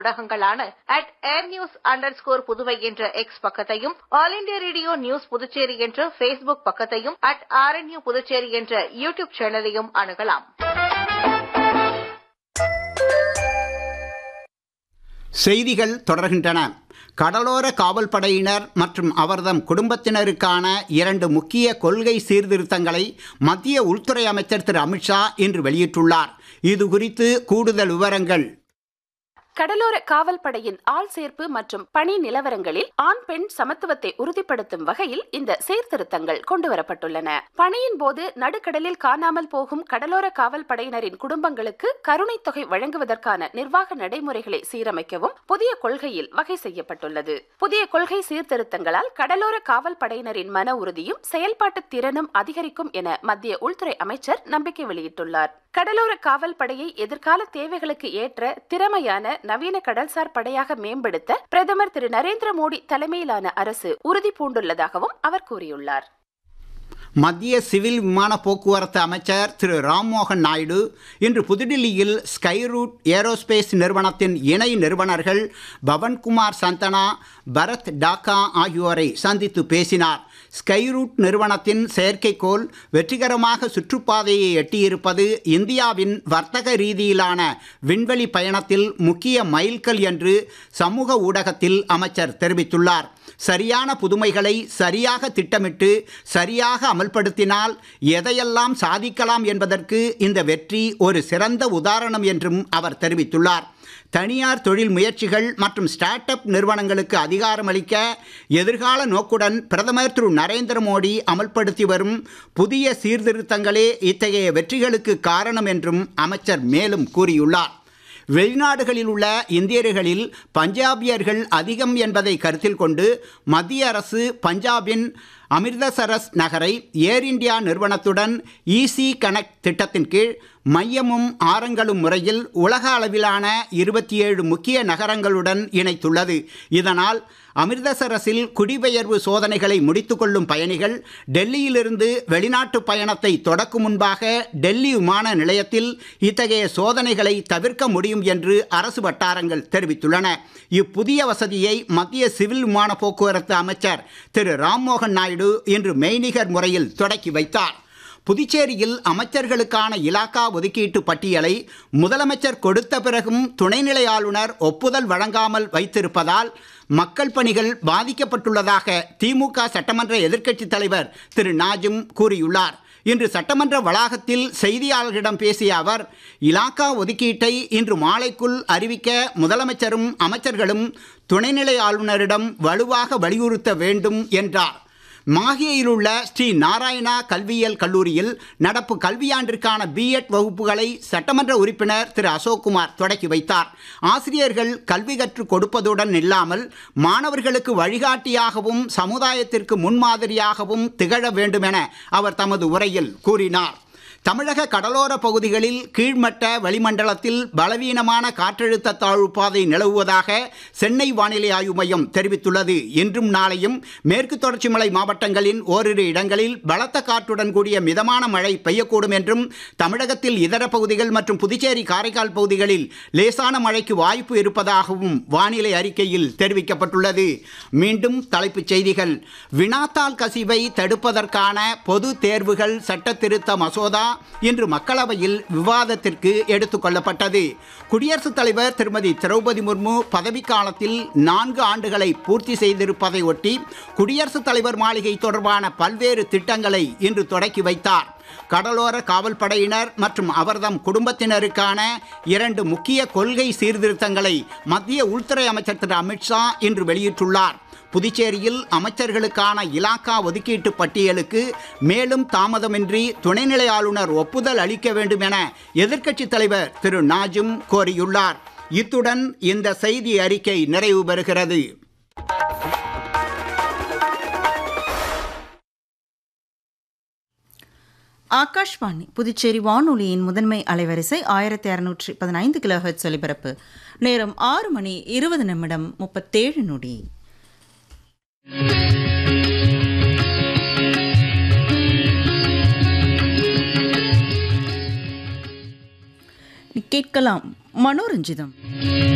ஊடகங்களான at air news under score Puduvai என்ற X பக்கத்தையும் all India radio news Puducherry என்ற Facebook பக்கத்தையும் அட் ஆர்என்யூ புதுச்சேரி என்ற யூடியூப் சேனலையும் அணுகலாம் செய்திகள் தொடர்கின்றன கடலோர காவல்படையினர் மற்றும் அவர்தம் குடும்பத்தினருக்கான இரண்டு முக்கிய கொள்கை சீர்திருத்தங்களை மத்திய உள்துறை அமைச்சர் திரு அமித்ஷா இன்று வெளியிட்டுள்ளார் இது குறித்து கூடுதல் விவரங்கள் கடலோர காவல் படையின் ஆள் சேர்ப்பு மற்றும் பணி நிலவரங்களில் ஆண் பெண் சமத்துவத்தை உறுதிப்படுத்தும் வகையில் இந்த சீர்திருத்தங்கள் கொண்டுவரப்பட்டுள்ளன பணியின் போது நடுக்கடலில் காணாமல் போகும் கடலோர காவல் படையினரின் குடும்பங்களுக்கு கருணை தொகை வழங்குவதற்கான நிர்வாக நடைமுறைகளை சீரமைக்கவும் புதிய கொள்கையில் வகை செய்யப்பட்டுள்ளது புதிய கொள்கை சீர்திருத்தங்களால் கடலோர காவல் படையினரின் மன உறுதியும் செயல்பாட்டு திறனும் அதிகரிக்கும் என மத்திய உள்துறை அமைச்சர் நம்பிக்கை வெளியிட்டுள்ளார் கடலோர காவல் படையை எதிர்கால தேவைகளுக்கு ஏற்ற திறமையான நவீன கடல்சார் படையாக மேம்படுத்த பிரதமர் திரு நரேந்திர மோடி தலைமையிலான அரசு உறுதி பூண்டுள்ளதாகவும் அவர் கூறியுள்ளார் மத்திய சிவில் விமான போக்குவரத்து அமைச்சர் திரு ராம்மோகன் நாயுடு இன்று புதுடில்லியில் ஸ்கை ரூட் ஏரோஸ்பேஸ் நிறுவனத்தின் இணை நிறுவனர்கள் பவன்குமார் சந்தனா பரத் டாக்கா ஆகியோரை சந்தித்து பேசினார் ஸ்கை ரூட் நிறுவனத்தின் செயற்கைக்கோள் வெற்றிகரமாக சுற்றுப்பாதையை எட்டியிருப்பது இந்தியாவின் வர்த்தக ரீதியிலான விண்வெளி பயணத்தில் முக்கிய மைல்கல் என்று சமூக ஊடகத்தில் அமைச்சர் தெரிவித்துள்ளார் சரியான புதுமைகளை சரியாக திட்டமிட்டு சரியாக அமல்படுத்தினால் எதையெல்லாம் சாதிக்கலாம் என்பதற்கு இந்த வெற்றி ஒரு சிறந்த உதாரணம் என்றும் அவர் தெரிவித்துள்ளார் தனியார் தொழில் முயற்சிகள் மற்றும் ஸ்டார்ட் அப் நிறுவனங்களுக்கு அதிகாரமளிக்க எதிர்கால நோக்குடன் பிரதமர் திரு நரேந்திர மோடி அமல்படுத்தி வரும் புதிய சீர்திருத்தங்களே இத்தகைய வெற்றிகளுக்கு காரணம் என்றும் அமைச்சர் மேலும் கூறியுள்ளார் வெளிநாடுகளில் உள்ள இந்தியர்களில் பஞ்சாபியர்கள் அதிகம் என்பதை கருத்தில் கொண்டு மத்திய அரசு பஞ்சாபின் அமிர்தசரஸ் நகரை ஏர் இந்தியா நிறுவனத்துடன் ஈசி கனெக்ட் திட்டத்தின் கீழ் மையமும் ஆரங்களும் முறையில் உலக அளவிலான இருபத்தி ஏழு முக்கிய நகரங்களுடன் இணைத்துள்ளது இதனால் அமிர்தசரஸில் குடிபெயர்வு சோதனைகளை முடித்துக்கொள்ளும் பயணிகள் டெல்லியிலிருந்து வெளிநாட்டு பயணத்தை தொடக்கும் முன்பாக டெல்லி விமான நிலையத்தில் இத்தகைய சோதனைகளை தவிர்க்க முடியும் என்று அரசு வட்டாரங்கள் தெரிவித்துள்ளன இப்புதிய வசதியை மத்திய சிவில் விமான போக்குவரத்து அமைச்சர் திரு ராம்மோகன் நாயுடு இன்று மெய்நிகர் முறையில் தொடக்கி வைத்தார் புதுச்சேரியில் அமைச்சர்களுக்கான இலாக்கா ஒதுக்கீட்டு பட்டியலை முதலமைச்சர் கொடுத்த பிறகும் துணைநிலை ஆளுநர் ஒப்புதல் வழங்காமல் வைத்திருப்பதால் மக்கள் பணிகள் பாதிக்கப்பட்டுள்ளதாக திமுக சட்டமன்ற எதிர்க்கட்சித் தலைவர் திரு நாஜும் கூறியுள்ளார் இன்று சட்டமன்ற வளாகத்தில் செய்தியாளர்களிடம் பேசிய அவர் இலாக்கா ஒதுக்கீட்டை இன்று மாலைக்குள் அறிவிக்க முதலமைச்சரும் அமைச்சர்களும் துணைநிலை ஆளுநரிடம் வலுவாக வலியுறுத்த வேண்டும் என்றார் மாஹேயில் உள்ள ஸ்ரீ நாராயணா கல்வியியல் கல்லூரியில் நடப்பு கல்வியாண்டிற்கான பிஎட் வகுப்புகளை சட்டமன்ற உறுப்பினர் திரு அசோக்குமார் தொடக்கி வைத்தார் ஆசிரியர்கள் கல்வி கற்றுக் கொடுப்பதுடன் இல்லாமல் மாணவர்களுக்கு வழிகாட்டியாகவும் சமுதாயத்திற்கு முன்மாதிரியாகவும் திகழ வேண்டுமென அவர் தமது உரையில் கூறினார் தமிழக கடலோர பகுதிகளில் கீழ்மட்ட வளிமண்டலத்தில் பலவீனமான காற்றழுத்த தாழ்வு பாதை நிலவுவதாக சென்னை வானிலை ஆய்வு மையம் தெரிவித்துள்ளது இன்றும் நாளையும் மேற்கு தொடர்ச்சி மலை மாவட்டங்களின் ஓரிரு இடங்களில் பலத்த காற்றுடன் கூடிய மிதமான மழை பெய்யக்கூடும் என்றும் தமிழகத்தில் இதர பகுதிகள் மற்றும் புதுச்சேரி காரைக்கால் பகுதிகளில் லேசான மழைக்கு வாய்ப்பு இருப்பதாகவும் வானிலை அறிக்கையில் தெரிவிக்கப்பட்டுள்ளது மீண்டும் தலைப்புச் செய்திகள் வினாத்தாள் கசிவை தடுப்பதற்கான பொது தேர்வுகள் சட்ட திருத்த மசோதா இன்று மக்களவையில் விவாதத்திற்கு எடுத்துக் கொள்ளப்பட்டது குடியரசுத் தலைவர் திருமதி திரௌபதி முர்மு பதவிக்காலத்தில் நான்கு ஆண்டுகளை பூர்த்தி செய்திருப்பதை ஒட்டி குடியரசுத் தலைவர் மாளிகை தொடர்பான பல்வேறு திட்டங்களை இன்று தொடக்கி வைத்தார் கடலோர காவல்படையினர் மற்றும் அவர்தம் குடும்பத்தினருக்கான இரண்டு முக்கிய கொள்கை சீர்திருத்தங்களை மத்திய உள்துறை அமைச்சர் திரு அமித்ஷா இன்று வெளியிட்டுள்ளார் புதுச்சேரியில் அமைச்சர்களுக்கான இலாக்கா ஒதுக்கீட்டு பட்டியலுக்கு மேலும் தாமதமின்றி துணைநிலை ஆளுநர் ஒப்புதல் அளிக்க வேண்டும் என எதிர்க்கட்சித் தலைவர் திரு நாஜும் கோரியுள்ளார் இத்துடன் இந்த செய்தி அறிக்கை நிறைவு பெறுகிறது ஆகாஷ்வாணி புதுச்சேரி வானொலியின் முதன்மை அலைவரிசை ஆயிரத்தி அறுநூற்றி பதினைந்து கிலோஹெட்ஸ் ஒலிபரப்பு நேரம் ஆறு மணி இருபது நிமிடம் முப்பத்தேழு நொடி கேட்கலாம் மனோரஞ்சிதம்